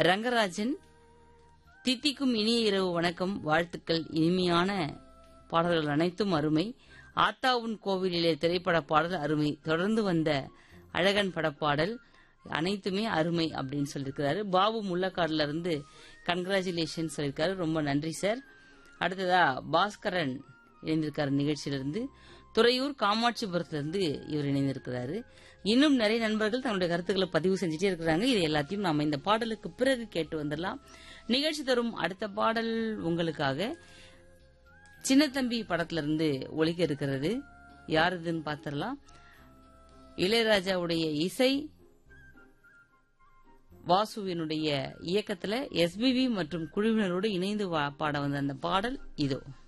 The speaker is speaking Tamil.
ரங்கராஜன் தித்திக்கும் இனிய இரவு வணக்கம் வாழ்த்துக்கள் இனிமையான பாடல்கள் அனைத்தும் அருமை ஆத்தாவுன் கோவிலிலே திரைப்பட பாடல் அருமை தொடர்ந்து வந்த அழகன் படப்பாடல் அனைத்துமே அருமை அப்படின்னு சொல்லியிருக்கிறாரு பாபு முள்ளக்காடுல இருந்து கங்க்ராச்சுலேஷன் சொல்லியிருக்காரு ரொம்ப நன்றி சார் அடுத்ததா பாஸ்கரன் இணைந்திருக்காரு நிகழ்ச்சியிலிருந்து துறையூர் காமாட்சிபுரத்திலிருந்து இவர் இணைந்திருக்கிறாரு இன்னும் நிறைய நண்பர்கள் தங்களுடைய கருத்துக்களை பதிவு செஞ்சுட்டே இருக்கிறாங்க இது எல்லாத்தையும் நாம இந்த பாடலுக்கு பிறகு கேட்டு வந்துடலாம் நிகழ்ச்சி தரும் அடுத்த பாடல் உங்களுக்காக சின்னத்தம்பி படத்துல இருந்து ஒலிக்க இருக்கிறது யார் இதுன்னு பாத்திரலாம் இளையராஜாவுடைய இசை வாசுவினுடைய இயக்கத்துல எஸ்பிபி மற்றும் குழுவினரோடு இணைந்து வா- பாட வந்த அந்த பாடல் இதோ